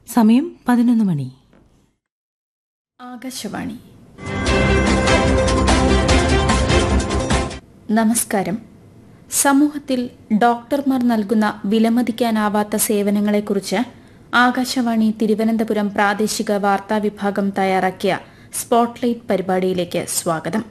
സമയം പതിനൊന്ന് മണി ആകാശവാണി നമസ്കാരം സമൂഹത്തിൽ ഡോക്ടർമാർ നൽകുന്ന വിലമതിക്കാനാവാത്ത സേവനങ്ങളെക്കുറിച്ച് ആകാശവാണി തിരുവനന്തപുരം പ്രാദേശിക വാർത്താ വിഭാഗം തയ്യാറാക്കിയ സ്പോട്ട്ലൈറ്റ് പരിപാടിയിലേക്ക് സ്വാഗതം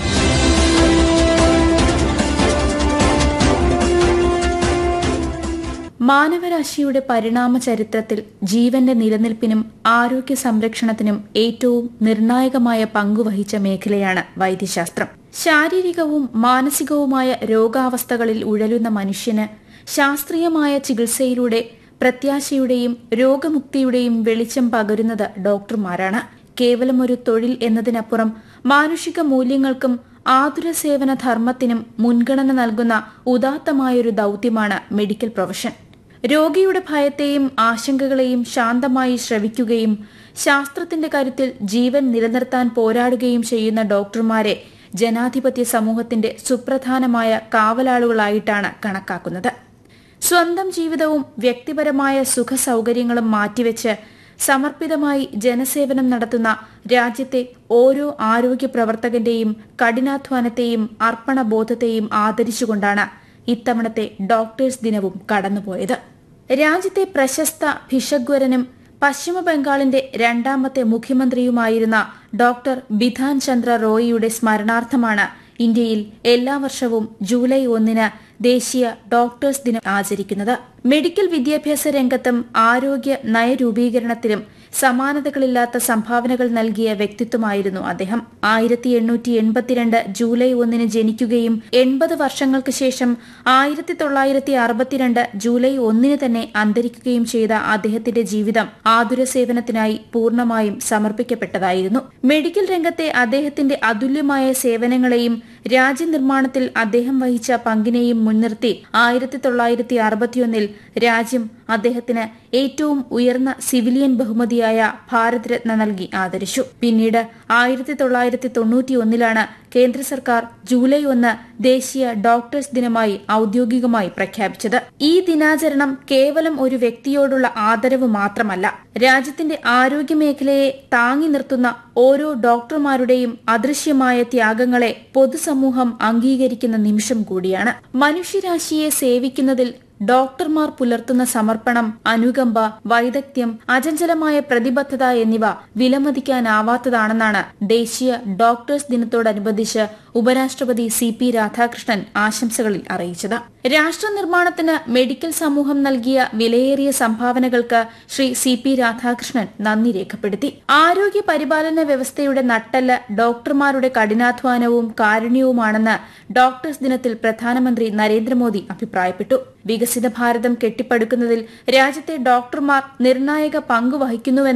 മാനവരാശിയുടെ പരിണാമ ചരിത്രത്തിൽ ജീവന്റെ നിലനിൽപ്പിനും ആരോഗ്യ സംരക്ഷണത്തിനും ഏറ്റവും നിർണായകമായ പങ്കുവഹിച്ച മേഖലയാണ് വൈദ്യശാസ്ത്രം ശാരീരികവും മാനസികവുമായ രോഗാവസ്ഥകളിൽ ഉഴലുന്ന മനുഷ്യന് ശാസ്ത്രീയമായ ചികിത്സയിലൂടെ പ്രത്യാശയുടെയും രോഗമുക്തിയുടെയും വെളിച്ചം പകരുന്നത് ഡോക്ടർമാരാണ് കേവലം ഒരു തൊഴിൽ എന്നതിനപ്പുറം മാനുഷിക മൂല്യങ്ങൾക്കും ആതുര സേവന ധർമ്മത്തിനും മുൻഗണന നൽകുന്ന ഉദാത്തമായൊരു ദൌത്യമാണ് മെഡിക്കൽ പ്രൊഫഷൻ രോഗിയുടെ ഭയത്തെയും ആശങ്കകളെയും ശാന്തമായി ശ്രവിക്കുകയും ശാസ്ത്രത്തിന്റെ കരുത്തിൽ ജീവൻ നിലനിർത്താൻ പോരാടുകയും ചെയ്യുന്ന ഡോക്ടർമാരെ ജനാധിപത്യ സമൂഹത്തിന്റെ സുപ്രധാനമായ കാവലാളുകളായിട്ടാണ് കണക്കാക്കുന്നത് സ്വന്തം ജീവിതവും വ്യക്തിപരമായ സുഖ സൗകര്യങ്ങളും മാറ്റിവെച്ച് സമർപ്പിതമായി ജനസേവനം നടത്തുന്ന രാജ്യത്തെ ഓരോ ആരോഗ്യ പ്രവർത്തകന്റെയും കഠിനാധ്വാനത്തെയും അർപ്പണബോധത്തെയും ആദരിച്ചുകൊണ്ടാണ് ഇത്തവണത്തെ ഡോക്ടേഴ്സ് ദിനവും കടന്നുപോയത് രാജ്യത്തെ പ്രശസ്ത ഭിഷഗ്വരനും പശ്ചിമ ബംഗാളിന്റെ രണ്ടാമത്തെ മുഖ്യമന്ത്രിയുമായിരുന്ന ഡോക്ടർ ബിധാൻ ചന്ദ്ര റോയിയുടെ സ്മരണാർത്ഥമാണ് ഇന്ത്യയിൽ എല്ലാ വർഷവും ജൂലൈ ഒന്നിന് ദേശീയ ഡോക്ടേഴ്സ് ദിനം ആചരിക്കുന്നത് മെഡിക്കൽ വിദ്യാഭ്യാസ രംഗത്തും ആരോഗ്യ നയരൂപീകരണത്തിലും സമാനതകളില്ലാത്ത സംഭാവനകൾ നൽകിയ വ്യക്തിത്വമായിരുന്നു അദ്ദേഹം ആയിരത്തി എണ്ണൂറ്റി എൺപത്തിരണ്ട് ജൂലൈ ഒന്നിന് ജനിക്കുകയും എൺപത് വർഷങ്ങൾക്ക് ശേഷം ആയിരത്തി തൊള്ളായിരത്തി അറുപത്തിരണ്ട് ജൂലൈ ഒന്നിന് തന്നെ അന്തരിക്കുകയും ചെയ്ത അദ്ദേഹത്തിന്റെ ജീവിതം ആതുര സേവനത്തിനായി പൂർണ്ണമായും സമർപ്പിക്കപ്പെട്ടതായിരുന്നു മെഡിക്കൽ രംഗത്തെ അദ്ദേഹത്തിന്റെ അതുല്യമായ സേവനങ്ങളെയും രാജ്യനിർമ്മാണത്തിൽ അദ്ദേഹം വഹിച്ച പങ്കിനെയും മുൻനിർത്തി ആയിരത്തി തൊള്ളായിരത്തി അറുപത്തിയൊന്നിൽ രാജ്യം അദ്ദേഹത്തിന് ഏറ്റവും ഉയർന്ന സിവിലിയൻ ബഹുമതിയായ ഭാരതരത്ന നൽകി ആദരിച്ചു പിന്നീട് ആയിരത്തി തൊള്ളായിരത്തി തൊണ്ണൂറ്റിയൊന്നിലാണ് കേന്ദ്ര സർക്കാർ ജൂലൈ ഒന്ന് ദേശീയ ഡോക്ടേഴ്സ് ദിനമായി ഔദ്യോഗികമായി പ്രഖ്യാപിച്ചത് ഈ ദിനാചരണം കേവലം ഒരു വ്യക്തിയോടുള്ള ആദരവ് മാത്രമല്ല രാജ്യത്തിന്റെ ആരോഗ്യ മേഖലയെ താങ്ങി നിർത്തുന്ന ഓരോ ഡോക്ടർമാരുടെയും അദൃശ്യമായ ത്യാഗങ്ങളെ പൊതുസമൂഹം അംഗീകരിക്കുന്ന നിമിഷം കൂടിയാണ് മനുഷ്യരാശിയെ സേവിക്കുന്നതിൽ ഡോക്ടർമാർ പുലർത്തുന്ന സമർപ്പണം അനുകമ്പ വൈദഗ്ധ്യം അചഞ്ചലമായ പ്രതിബദ്ധത എന്നിവ വിലമതിക്കാനാവാത്തതാണെന്നാണ് ദേശീയ ഡോക്ടേഴ്സ് ദിനത്തോടനുബന്ധിച്ച് ഉപരാഷ്ട്രപതി സി പി രാധാകൃഷ്ണൻ ആശംസകളിൽ അറിയിച്ചത് രാഷ്ട്ര നിർമ്മാണത്തിന് മെഡിക്കൽ സമൂഹം നൽകിയ വിലയേറിയ സംഭാവനകൾക്ക് ശ്രീ സി പി രാധാകൃഷ്ണൻ നന്ദി രേഖപ്പെടുത്തി ആരോഗ്യ പരിപാലന വ്യവസ്ഥയുടെ നട്ടല് ഡോക്ടർമാരുടെ കഠിനാധ്വാനവും കാരുണ്യവുമാണെന്ന് ഡോക്ടേഴ്സ് ദിനത്തിൽ പ്രധാനമന്ത്രി നരേന്ദ്രമോദി അഭിപ്രായപ്പെട്ടു വികസിത ഭാരതം കെട്ടിപ്പടുക്കുന്നതിൽ രാജ്യത്തെ ഡോക്ടർമാർ നിർണായക പങ്ക് വഹിക്കുന്നുവെന്ന്